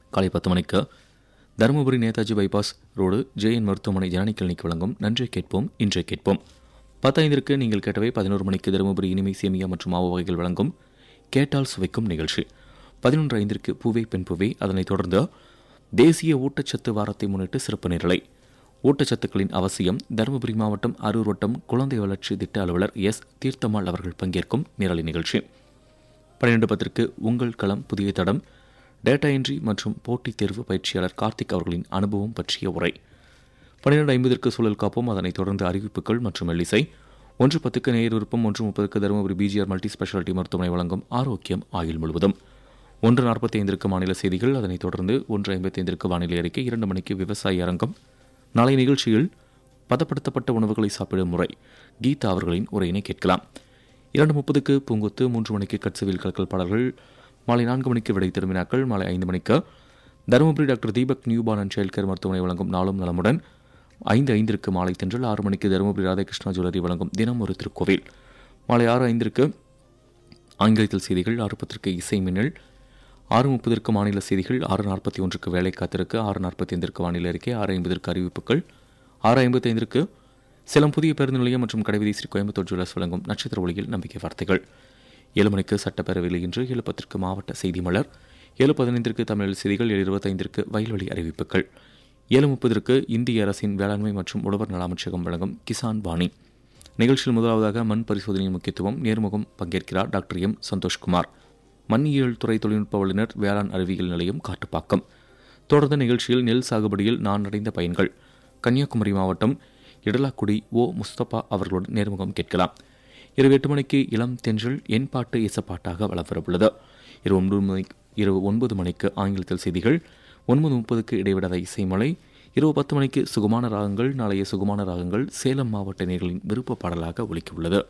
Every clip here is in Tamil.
காலை பத்து மணிக்கு Dharmapuri Netaji bypass road J மருத்துவமனை ஜனனி கிளினிக் வழங்கும் நன்றி கேட்போம் இன்றை கேட்போம் பத்தைந்திற்கு நீங்கள் கேட்டவை பதினோரு மணிக்கு தருமபுரி இனிமை சேமியா மற்றும் மாவு வகைகள் வழங்கும் கேட்டால் சுவைக்கும் நிகழ்ச்சி பதினொன்று ஐந்திற்கு பூவே பெண் பூவே அதனைத் தொடர்ந்து தேசிய ஊட்டச்சத்து வாரத்தை முன்னிட்டு சிறப்பு நிரலை ஊட்டச்சத்துக்களின் அவசியம் தருமபுரி மாவட்டம் அரூர் வட்டம் குழந்தை வளர்ச்சி திட்ட அலுவலர் எஸ் தீர்த்தம்மாள் அவர்கள் பங்கேற்கும் நிரலை நிகழ்ச்சி பன்னிரண்டு பத்திற்கு உங்கள் களம் புதிய தடம் டேட்டா என்ட்ரி மற்றும் போட்டித் தேர்வு பயிற்சியாளர் கார்த்திக் அவர்களின் அனுபவம் பற்றிய உரை பன்னிரண்டு ஐம்பதற்கு சூழல் காப்போம் அதனைத் தொடர்ந்து அறிவிப்புகள் மற்றும் மெல்லிசை ஒன்று பத்துக்கு நேர் விருப்பம் ஒன்று முப்பதுக்கு தருமபுரி பிஜிஆர் மல்டி ஸ்பெஷாலிட்டி மருத்துவமனை வழங்கும் ஆரோக்கியம் ஆயுள் முழுவதும் ஒன்று நாற்பத்தி ஐந்திற்கு மாநில செய்திகள் அதனைத் தொடர்ந்து ஒன்று ஐம்பத்தி ஐந்திற்கு வானிலை அறிக்கை இரண்டு மணிக்கு விவசாய அரங்கம் நாளை நிகழ்ச்சியில் பதப்படுத்தப்பட்ட உணவுகளை சாப்பிடும் முறை கீதா அவர்களின் உரையினை கேட்கலாம் இரண்டு முப்பதுக்கு பூங்குத்து மூன்று மணிக்கு கட்சவில் கலக்கல் பாடல்கள் மாலை நான்கு மணிக்கு விடை திரும்பினாக்கள் மாலை ஐந்து மணிக்கு Dharmapuri doctor Deepak newborn and child care மருத்துவமனை வழங்கும் நாளும் நலமுடன் ஐந்து ஐந்திற்கு மாலை தென்றல் ஆறு மணிக்கு தருமபுரி ராதாகிருஷ்ணா ஜுவல்லரி வழங்கும் தினம் ஒரு திருக்கோவில் மாலை ஆறு ஐந்திற்கு ஆங்கிலத்தில் செய்திகள் ஆறு பத்திற்கு இசை மின்னல் ஆறு முப்பதற்கு மாநில செய்திகள் ஆறு நாற்பத்தி ஒன்றுக்கு வேலை காத்திருக்கு ஆறு நாற்பத்தி ஐந்திற்கு வானிலை அறிக்கை ஆறு ஐம்பதற்கு அறிவிப்புகள் ஆறு ஐம்பத்தி ஐந்திற்கு சேலம் புதிய பேருந்து நிலையம் மற்றும் கடைவீதி ஸ்ரீ கோயம்புத்தூர் ஜுவல்லர்ஸ் வழங்கும் நட்சத்திர ஒளியில் நம்பிக்கை வார்த்தைகள் ஏழு மணிக்கு சட்டப்பேரவையில் இன்று ஏழு பத்திற்கு மாவட்ட செய்தி மலர் ஏழு பதினைந்திற்கு தமிழ் செய்திகள் ஏழு இருபத்தைந்திற்கு வயல்வெளி அறிவிப்புகள் ஏழு முப்பதற்கு இந்திய அரசின் வேளாண்மை மற்றும் உழவர் நல அமைச்சகம் வழங்கும் கிசான் வாணி நிகழ்ச்சியில் முதலாவதாக மண் பரிசோதனையின் முக்கியத்துவம் நேர்முகம் பங்கேற்கிறார் டாக்டர் எம் சந்தோஷ்குமார் மண்ணியல் துறை தொழில்நுட்ப வல்லுநர் வேளாண் அறிவியல் நிலையம் காட்டுப்பாக்கம் தொடர்ந்த நிகழ்ச்சியில் நெல் சாகுபடியில் நான் அடைந்த பயன்கள் கன்னியாகுமரி மாவட்டம் இடலாக்குடி ஓ முஸ்தபா அவர்களுடன் நேர்முகம் கேட்கலாம் இரவு எட்டு மணிக்கு இளம் தென்றல் என் பாட்டு இசப்பாட்டாக வலம் வரவுள்ளது இரவு ஒன்பது மணிக்கு இரவு ஒன்பது மணிக்கு ஆங்கிலத்தில் செய்திகள் ஒன்பது முப்பதுக்கு இடைவிடாத இசைமலை இரவு பத்து மணிக்கு சுகுமான ராகங்கள் நாளைய சுகுமான ராகங்கள் சேலம் மாவட்ட நேர்களின் விருப்ப பாடலாக ஒலிக்க உள்ளது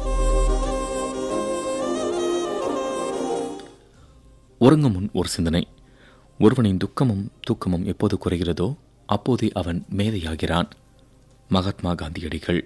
உறங்கும் முன் ஒரு சிந்தனை ஒருவனின் துக்கமும் தூக்கமும் எப்போது குறைகிறதோ அப்போதே அவன் மேதையாகிறான் மகாத்மா காந்தியடிகள்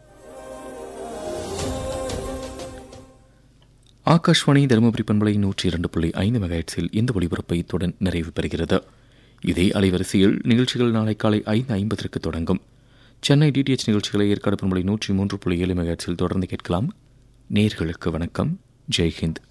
ஆகாஷ்வாணி தருமபுரி பண்பலை நூற்றி இரண்டு புள்ளி ஐந்து மெகாட்ஸில் இந்த ஒளிபரப்பை இத்துடன் நிறைவு பெறுகிறது இதே அலைவரிசையில் நிகழ்ச்சிகள் நாளை காலை ஐந்து ஐம்பதற்கு தொடங்கும் சென்னை டிடிஎச் நிகழ்ச்சிகளை ஏற்காடு பண்பலை நூற்றி மூன்று புள்ளி ஏழு மெகாட்ஸில் தொடர்ந்து கேட்கலாம் நேர்களுக்கு வணக்கம் ஜெய்ஹிந்த்